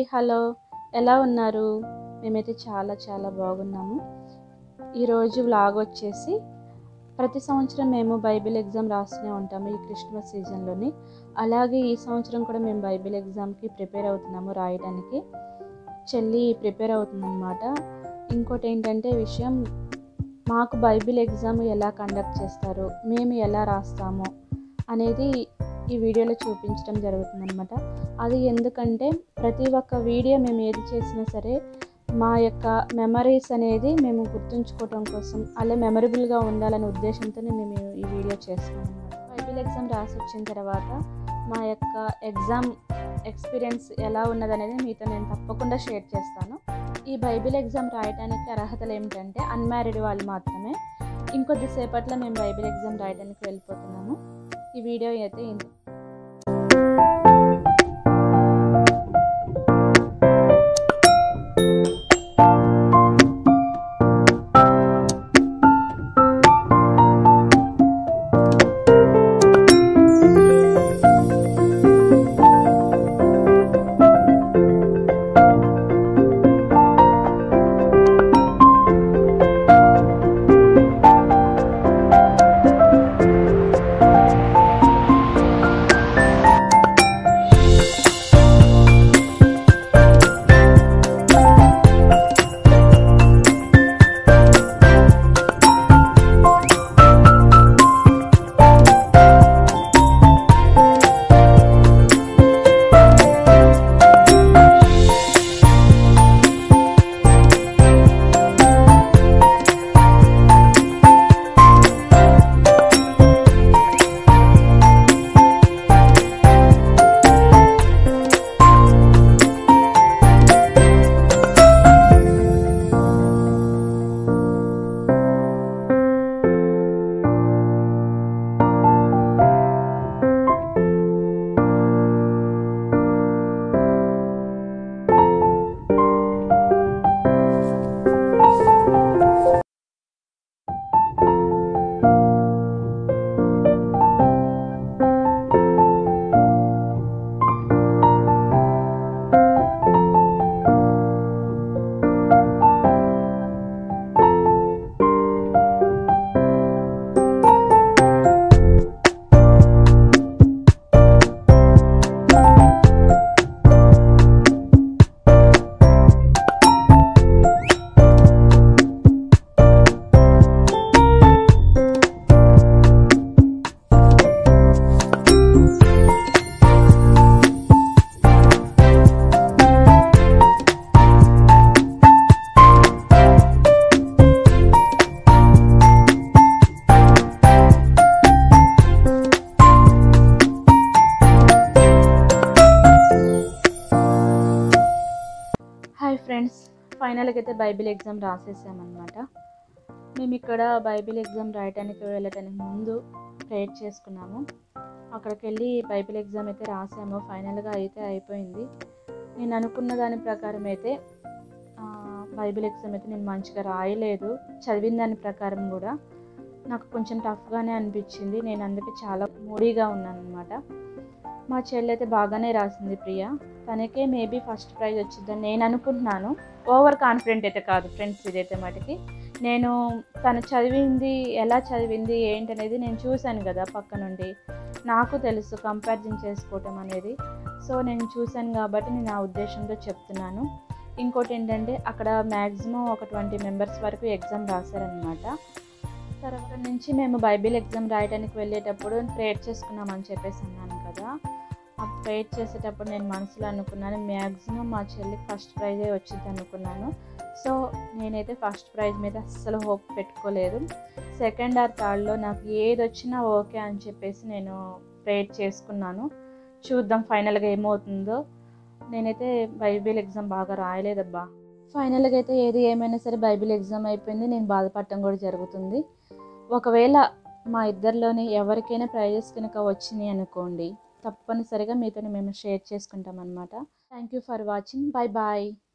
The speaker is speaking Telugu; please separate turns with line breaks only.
హలో ఎలా ఉన్నారు మేమైతే చాలా చాలా బాగున్నాము ఈరోజు వ్లాగ్ వచ్చేసి ప్రతి సంవత్సరం మేము బైబిల్ ఎగ్జామ్ రాస్తూనే ఉంటాము ఈ క్రిస్మస్ సీజన్లోని అలాగే ఈ సంవత్సరం కూడా మేము బైబిల్ ఎగ్జామ్కి ప్రిపేర్ అవుతున్నాము రాయడానికి చెల్లి ప్రిపేర్ అవుతుందన్నమాట ఇంకోటి ఏంటంటే విషయం మాకు బైబిల్ ఎగ్జామ్ ఎలా కండక్ట్ చేస్తారు మేము ఎలా రాస్తాము అనేది ఈ వీడియోలో చూపించడం జరుగుతుందన్నమాట అది ఎందుకంటే ప్రతి ఒక్క వీడియో మేము ఏది చేసినా సరే మా యొక్క మెమరీస్ అనేది మేము గుర్తుంచుకోవడం కోసం అలా మెమరబుల్గా ఉండాలనే ఉద్దేశంతోనే మేము ఈ వీడియో చేస్తున్నాం అన్నమాట బైబిల్ ఎగ్జామ్ రాసి వచ్చిన తర్వాత మా యొక్క ఎగ్జామ్ ఎక్స్పీరియన్స్ ఎలా ఉన్నదనేది మీతో నేను తప్పకుండా షేర్ చేస్తాను ఈ బైబిల్ ఎగ్జామ్ రాయడానికి అర్హతలు ఏమిటంటే అన్మ్యారీడ్ వాళ్ళు మాత్రమే ఇంకొద్దిసేపట్లో మేము బైబిల్ ఎగ్జామ్ రాయడానికి వెళ్ళిపోతున్నాము ఈ వీడియో అయితే ఇంత హాయ్ ఫ్రెండ్స్ ఫైనల్గా అయితే బైబిల్ ఎగ్జామ్ రాసేసామన్నమాట మేము ఇక్కడ బైబిల్ ఎగ్జామ్ రాయడానికి వెళ్ళటానికి ముందు ప్రేయర్ చేసుకున్నాము అక్కడికి వెళ్ళి బైబిల్ ఎగ్జామ్ అయితే రాసాము ఫైనల్గా అయితే అయిపోయింది నేను అనుకున్న దాని ప్రకారం అయితే ఆ, బైబిల్ ఎగ్జామ్ అయితే నేను మంచిగా రాయలేదు చదివిన దాని ప్రకారం కూడా నాకు కొంచెం టఫ్గానే అనిపించింది నేను అందుకే చాలా మూడీగా ఉన్నాను అనమాట మా చెల్లి అయితే బాగానే రాసింది ప్రియ తనకే మేబీ ఫస్ట్ ప్రైజ్ వచ్చిందని నేను అనుకుంటున్నాను ఓవర్ కాన్ఫిడెంట్ అయితే కాదు ఫ్రెండ్స్ ఇదైతే మటుకి నేను తను చదివింది ఎలా చదివింది ఏంటనేది నేను చూశాను కదా పక్క నుండి నాకు తెలుసు కంపారిజన్ చేసుకోవటం అనేది సో నేను చూశాను కాబట్టి నేను ఆ ఉద్దేశంతో చెప్తున్నాను ఇంకోటి ఏంటంటే అక్కడ మ్యాక్సిమం ఒక ట్వంటీ మెంబర్స్ వరకు ఎగ్జామ్ రాశారనమాట తర్వాత నుంచి మేము బైబిల్ ఎగ్జామ్ రాయడానికి వెళ్ళేటప్పుడు ప్రేయర్ చేసుకున్నామని చెప్పేసి అన్నాను కదా ఆ ప్రేయర్ చేసేటప్పుడు నేను మనసులో అనుకున్నాను మ్యాక్సిమం మా చెల్లికి ఫస్ట్ ప్రైజే వచ్చింది అనుకున్నాను సో నేనైతే ఫస్ట్ ప్రైజ్ మీద అస్సలు హోప్ పెట్టుకోలేదు సెకండ్ ఆర్ థర్డ్లో నాకు ఏది వచ్చినా ఓకే అని చెప్పేసి నేను ప్రేయర్ చేసుకున్నాను చూద్దాం ఫైనల్గా ఏమవుతుందో నేనైతే బైబిల్ ఎగ్జామ్ బాగా రాయలేదబ్బా ఫైనల్గా అయితే ఏది ఏమైనా సరే బైబిల్ ఎగ్జామ్ అయిపోయింది నేను బాధపడటం కూడా జరుగుతుంది ఒకవేళ మా ఇద్దరిలోని ఎవరికైనా ప్రైజెస్ కనుక వచ్చినాయి అనుకోండి తప్పనిసరిగా మీతో మేము షేర్ చేసుకుంటాం అనమాట thank you for watching bye bye